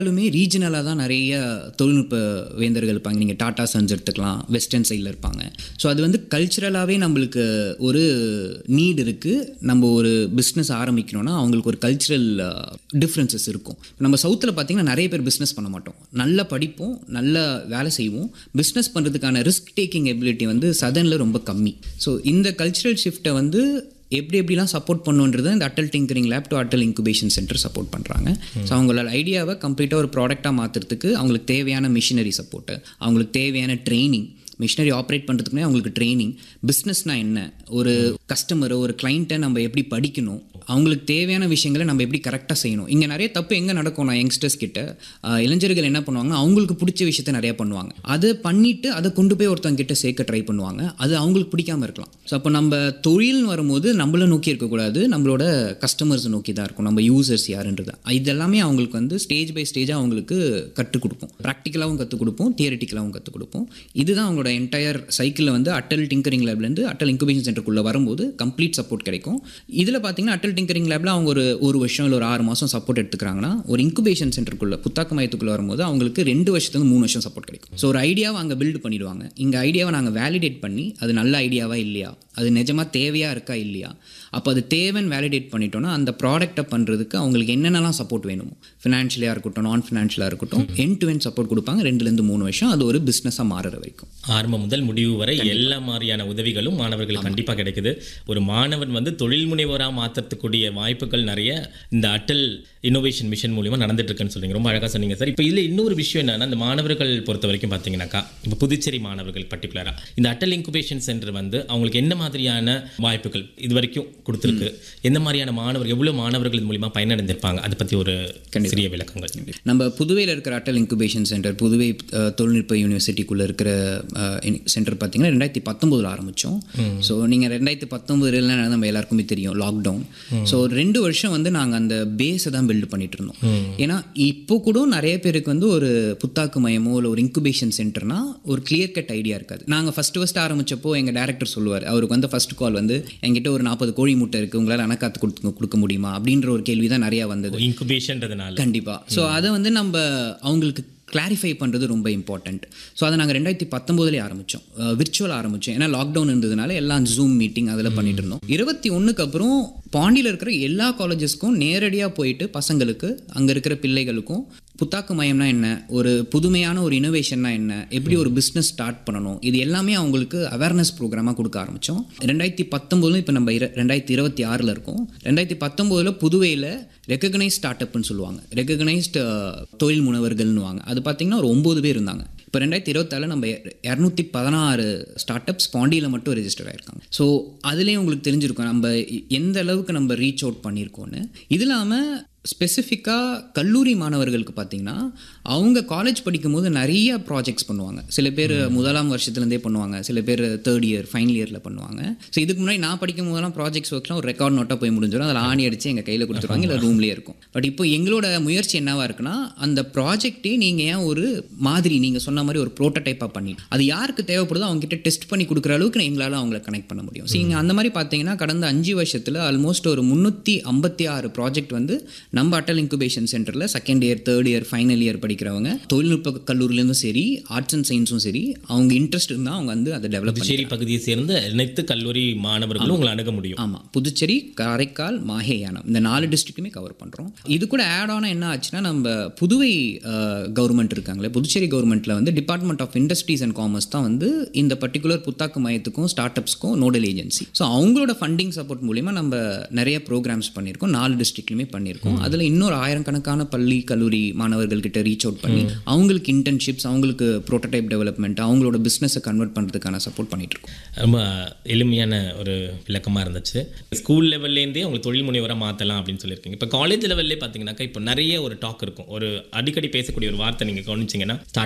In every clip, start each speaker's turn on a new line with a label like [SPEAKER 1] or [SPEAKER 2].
[SPEAKER 1] லுமே ரீஜனலாக தான் நிறைய தொழில்நுட்ப வேந்தர்கள் இருப்பாங்க நீங்கள் டாடா சன்ஸ் எடுத்துக்கலாம் வெஸ்டர்ன் சைடில் இருப்பாங்க ஸோ அது வந்து கல்ச்சுரலாகவே நம்மளுக்கு ஒரு நீட் இருக்குது நம்ம ஒரு பிஸ்னஸ் ஆரம்பிக்கணும்னா அவங்களுக்கு ஒரு கல்ச்சுரல் டிஃப்ரென்சஸ் இருக்கும் நம்ம சவுத்தில் பார்த்தீங்கன்னா நிறைய பேர் பிஸ்னஸ் பண்ண மாட்டோம் நல்லா படிப்போம் நல்லா வேலை செய்வோம் பிஸ்னஸ் பண்ணுறதுக்கான ரிஸ்க் டேக்கிங் எபிலிட்டி வந்து சதனில் ரொம்ப கம்மி ஸோ இந்த கல்ச்சுரல் ஷிஃப்ட்டை வந்து எப்படி எப்படிலாம் சப்போர்ட் பண்ணுன்றது இந்த Atal tinkering lab to Atal incubation centre support பண்ணுறாங்க ஸோ அவங்களோட ஐடியாவை கம்ப்ளீட்டாக ஒரு ப்ராடக்டாக மாற்றுறதுக்கு அவங்களுக்கு தேவையான மிஷினரி சப்போர்ட்டு அவங்களுக்கு தேவையான ட்ரைனிங் மிஷினரி ஆப்ரேட் பண்ணுறதுக்குனே அவங்களுக்கு ட்ரைனிங் பிஸ்னஸ்னால் என்ன ஒரு கஸ்டமரை ஒரு கிளைண்ட்டை நம்ம எப்படி படிக்கணும் அவங்களுக்கு தேவையான விஷயங்களை நம்ம எப்படி கரெக்டாக செய்யணும் இங்கே நிறைய தப்பு எங்கே நடக்கும் நான் யங்ஸ்டர்ஸ் கிட்ட ஆஹ், இளைஞர்கள் என்ன பண்ணுவாங்க அவங்களுக்கு பிடிச்ச விஷயத்த நிறைய பண்ணுவாங்க அதை பண்ணிட்டு அதை கொண்டு போய் ஒருத்தவங்க கிட்ட சேர்க்க ட்ரை பண்ணுவாங்க அது அவங்களுக்கு பிடிக்காம இருக்கலாம் ஸோ அப்போ நம்ம தொழில்னு வரும்போது நம்மள நோக்கி இருக்கக்கூடாது நம்மளோட கஸ்டமர்ஸ் நோக்கி தான் இருக்கும் நம்ம யூசர்ஸ் யாருன்றது இதெல்லாமே அவங்களுக்கு வந்து ஸ்டேஜ் பை ஸ்டேஜாக அவங்களுக்கு கற்றுக் கொடுப்போம் ப்ராக்டிக்கலாகவும் கற்றுக் கொடுப்போம் தியரிட்டிக்கலாகவும் கற்றுக் கொடுப்போம் இதுதான் அவங்களோட என்டையர் சைக்கிளில் வந்து அட்டல் டிங்கரிங் லேப்லேருந்து அட்டல் இன்குபேஷன் சென்டருக்குள்ளே வரும்போது கம்ப்ளீட் சப்போர்ட் கிடைக்கும் இதில் பார்த்தீங்கன்னா அட்டல் டிங்கரிங் லேபில் அவங்க ஒரு ஒரு வருஷம் இல்லை ஒரு ஆறு மாதம் சப்போர்ட் எடுத்துக்கிறாங்கன்னா ஒரு இன்குபேஷன் சென்டருக்குள்ளே புத்தாக்க மையத்துக்குள்ளே வரும்போது அவங்களுக்கு ரெண்டு வருஷத்துக்கு மூணு வருஷம் சப்போர்ட் கிடைக்கும் ஸோ ஒரு ஐடியாவை அங்கே பில்ட் பண்ணிடுவாங்க இங்கே ஐடியாவை நாங்கள் வேலிடேட் பண்ணி அது நல்ல ஐடியாவா இல்லையா அது நிஜமாக தேவையாக இருக்கா இல்லையா அப்போ அது தேவைன்னு வேலிடேட் பண்ணிட்டோன்னா அந்த ப்ராடக்ட்டை பண்ணுறதுக்கு அவங்களுக்கு என்னென்னலாம் சப்போர்ட் வேணுமோ ஃபினான்ஷியலாக இருக்கட்டும் நான் ஃபினான்ஷியலாக இருக்கட்டும் என் டு என் சப்போர்ட் கொடுப்பாங்க ரெண்டுலேருந்து மூணு வருஷம் அது ஒரு பிஸ்னஸாக மாறுற வரைக்கும்
[SPEAKER 2] ஆரம்பம் முதல் முடிவு வரை எல்லா மாதிரியான உதவிகளும் மாணவர்களுக்கு கண்டிப்பாக கிடைக்குது ஒரு மாணவன் வந்து தொழில் முனைவோராக மாற்றத்துக்கூடிய வாய்ப்புகள் நிறைய இந்த அட்டல் இன்னோவேஷன் மிஷன் மூலியமா நடந்துட்டு இருக்குன்னு சொல்றீங்க ரொம்ப அழகாக சொன்னீங்க சார் இப்போ இதில் இன்னொரு விஷயம் என்னன்னா இந்த மாணவர்கள் பொறுத்த வரைக்கும் பார்த்தீங்கன்னாக்கா இப்போ புதுச்சேரி மாணவர்கள் பர்டிகுலராக இந்த அட்டல் இன்குபேஷன் சென்டர் வந்து அவங்களுக்கு என்ன மாதிரியான வாய்ப்புகள் இது வரைக்கும் கொடுத்துருக்கு எந்த மாதிரியான மாணவர் எவ்வளோ மாணவர்கள் இது மூலியமா பயனடைந்திருப்பாங்க அதை பற்றி ஒரு சிறிய விளக்கங்கள்
[SPEAKER 1] நம்ம புதுவையில் இருக்கிற அட்டல் இன்குபேஷன் சென்டர் புதுவை அஹ், தொழில்நுட்ப யூனிவர்சிட்டிக்குள்ளே இருக்கிற சென்டர் பார்த்தீங்கன்னா ரெண்டாயிரத்தி பத்தொம்போதில் ஆரம்பித்தோம் ஸோ நீங்கள் ரெண்டாயிரத்தி பத்தொம்போதுல நம்ம எல்லாருக்குமே தெரியும் லாக்டவுன் ஸோ ரெண்டு வருஷம் வந்து நாங்கள் அந்த பேஸை தான் பில்ட் பண்ணிட்டு இருந்தோம் ஏன்னா இப்போ கூட நிறைய பேருக்கு வந்து ஒரு புத்தாக்கு மையமோ இல்லை ஒரு இன்குபேஷன் சென்டர்னா ஒரு கிளியர் கட் ஐடியா இருக்காது நாங்கள் ஃபஸ்ட்டு ஃபஸ்ட்டு ஆரம்பிச்சப்போ எங்கள் டேரக்டர் சொல்லுவார் அவருக்கு வந்து ஃபர்ஸ்ட் கால் வந்து என்கிட்ட ஒரு நாற்பது கோழி முட்டை இருக்குது உங்களால் அணக்காத்து கொடுத்து கொடுக்க முடியுமா அப்படின்ற ஒரு கேள்வி தான் நிறையா வந்தது
[SPEAKER 2] இன்குபேஷன்றதுனால
[SPEAKER 1] கண்டிப்பா ஸோ அதை வந்து நம்ம அவங்களுக்கு கிளாரிஃபை பண்ணுறது ரொம்ப இம்பார்ட்டண்ட் ஸோ அதை நாங்கள் ரெண்டாயிரத்தி பத்தொம்போதுலேயே ஆரம்பித்தோம் விர்ச்சுவல் ஆரம்பித்தோம் ஏன்னா லாக்டவுன் இருந்ததுனால எல்லாம் ஜூம் மீட்டிங் அதில் பண்ணிட்டு இருந்தோம் இருபத்தி ஒன்றுக்கு அப்புறம் பாண்டியில் இருக்கிற எல்லா காலேஜஸ்க்கும் நேரடியாக போயிட்டு பசங்களுக்கு அங்கே இருக்கிற பிள்ளைகளுக்கும் புத்தாக்கு மையம்னா என்ன ஒரு புதுமையான ஒரு இனோவேஷன்னா என்ன எப்படி ஒரு பிஸ்னஸ் ஸ்டார்ட் பண்ணணும் இது எல்லாமே அவங்களுக்கு அவேர்னஸ் ப்ரோக்ராமாக கொடுக்க ஆரம்பித்தோம் ரெண்டாயிரத்தி பத்தொம்போதுல இப்போ நம்ம இர ரெண்டாயிரத்தி இருபத்தி ஆறில் இருக்கோம் ரெண்டாயிரத்தி பத்தொம்போதில் புதுவையில் ரெக்கக்னைஸ் ஸ்டார்ட் அப்னு சொல்லுவாங்க ரெக்கக்னைஸ்டு தொழில் முனைவர்கள்னுவாங்க அது பார்த்தீங்கன்னா ஒரு ஒம்பது பேர் இருந்தாங்க இப்போ ரெண்டாயிரத்தி இருபத்தாறில் நம்ம இரநூத்தி பதினாறு ஸ்டார்ட் அப்ஸ் பாண்டியில் மட்டும் ரெஜிஸ்டர் ஆயிருக்காங்க ஸோ அதுலேயும் உங்களுக்கு தெரிஞ்சிருக்கும் நம்ம எந்த அளவுக்கு நம்ம ரீச் அவுட் பண்ணியிருக்கோன்னு இது இல்லாமல் ஸ்பெசிஃபிக்காக கல்லூரி மாணவர்களுக்கு பார்த்தீங்கன்னா அவங்க காலேஜ் படிக்கும்போது நிறைய ப்ராஜெக்ட்ஸ் பண்ணுவாங்க சில பேர் முதலாம் வருஷத்துலேருந்தே பண்ணுவாங்க சில பேர் தேர்ட் இயர் ஃபைனல் இயரில் பண்ணுவாங்க ஸோ இதுக்கு முன்னாடி நான் படிக்கும் போதெல்லாம் ப்ராஜெக்ட்ஸ் ஒர்க்லாம் ஒரு ரெக்கார்ட் நோட்டாக போய் முடிஞ்சிடும் அதில் ஆணி அடித்து எங்கள் கையில் கொடுத்துருவாங்க இல்லை ரூம்லேயே இருக்கும் பட் இப்போ எங்களோட முயற்சி என்னவா இருக்குன்னா அந்த ப்ராஜெக்டே நீங்கள் ஏன் ஒரு மாதிரி நீங்கள் சொன்ன மாதிரி ஒரு ப்ரோட்டோடைப்பாக பண்ணி அது யாருக்கு தேவைப்படுதோ அவங்க கிட்ட டெஸ்ட் பண்ணி கொடுக்குற அளவுக்கு எங்களால் அவங்கள கனெக்ட் பண்ண முடியும் ஸோ இங்கே அந்த மாதிரி பார்த்தீங்கன்னா கடந்த அஞ்சு வருஷத்தில் ஆல்மோஸ்ட் ஒரு முந்நூற்றி ஐம்பத்தி ஆறு ப்ராஜெக்ட் வந்து நம்ம அட்டல் இன்குபேஷன் சென்டரில் second year third year final year படிக்கிறவங்க தொழில்நுட்ப கல்லூரிலேருந்தும் சரி ஆர்ட்ஸ் அண்ட் சயின்ஸும் சரி அவங்க இன்ட்ரெஸ்ட் இருந்தால் அவங்க வந்து அதை டெவலப் பண்ணி
[SPEAKER 2] புதுச்சேரி பகுதியை சேர்ந்த அனைத்து கல்லூரி மாணவர்களும் உங்களை அணுக முடியும்
[SPEAKER 1] ஆமாம் புதுச்சேரி காரைக்கால் மாஹே யானம் இந்த நாலு டிஸ்ட்ரிக்ட்டுமே கவர் பண்ணுறோம் இது கூட ஆட் ஆன என்ன ஆச்சுன்னா நம்ம புதுவை கவர்மெண்ட் இருக்காங்களே புதுச்சேரி கவர்மெண்ட்டில் வந்து department of industries and commerce தான் வந்து இந்த பர்டிகுலர் புத்தாக்கு மையத்துக்கும் ஸ்டார்ட் அப்ஸ்க்கும் நோடல் ஏஜென்சி ஸோ அவங்களோட ஃபண்டிங் சப்போர்ட் மூலிமா நம்ம நிறைய ப்ரோக்ராம்ஸ் பண்ணியிருக்கோம் நாலு டிஸ்ட்ரிக்ட்லையுமே பண்ணியிருக்கோம் அதில் இன்னொரு ஆயிரக்கணக்கான பள்ளி கல்லூரி மாணவர்கள்கிட்ட ரீச் அவுட் பண்ணி அவங்களுக்கு இன்டர்ன்ஷிப்ஸ் அவங்களுக்கு ப்ரோட்டோடைப் டெவலப்மெண்ட் அவங்களோட பிஸ்னஸை கன்வெர்ட் பண்ணுறதுக்கான சப்போர்ட் பண்ணிட்டு இருக்கோம்
[SPEAKER 2] ரொம்ப எளிமையான ஒரு விளக்கமாக இருந்துச்சு ஸ்கூல் லெவல்லேருந்தே உங்களை தொழில் முனைவராக மாற்றலாம் அப்படின்னு சொல்லியிருக்கீங்க இப்போ காலேஜ் லெவல்லே பார்த்தீங்கன்னாக்கா இப்போ நிறைய ஒரு டாக் இருக்கும் ஒரு அடிக்கடி பேசக்கூடிய ஒரு வார்த்தை நீங்கள் கவனிச்சிங்கன்னா ஸ்டார்ட் அப்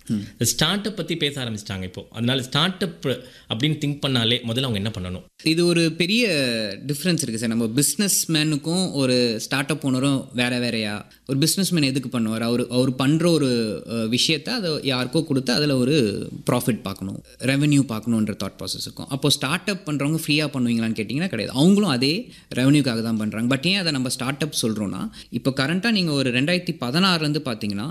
[SPEAKER 2] ஸ்டார்ட் அப் பற்றி பேச ஆரம்பிச்சிட்டாங்க இப்போ அதனால ஸ்டார்ட் அப் அப்படின்னு திங்க் பண்ணாலே முதல்ல அவங்க என்ன பண்ணணும்
[SPEAKER 1] இது ஒரு பெரிய டிஃப்ரென்ஸ் இருக்குது சார் நம்ம பிஸ்னஸ் மேனுக்கும் ஒரு ஸ்டார்ட் அப் ஓனரும் வேற வேறையா ஒரு பிஸ்னஸ் மேன் எதுக்கு பண்ணுவார் அவர் அவர் பண்ணுற ஒரு அஹ், விஷயத்த அதை யாருக்கோ கொடுத்து அதில் ஒரு ப்ராஃபிட் பார்க்கணும் ரெவென்யூ பார்க்கணுன்ற தாட் ப்ராசஸ் இருக்கும் அப்போ ஸ்டார்ட் அப் பண்ணுறவங்க ஃப்ரீயாக பண்ணுவீங்களான்னு கேட்டிங்கன்னா கிடையாது அவங்களும் அதே ரெவென்யூக்காக தான் பண்ணுறாங்க பட் ஏன் அதை நம்ம ஸ்டார்ட் அப் சொல்கிறோன்னா இப்போ கரண்ட்டாக நீங்கள் ஒரு ரெண்டாயிரத்தி பதினாறுலேருந்து பார்த்தீங்கன்னா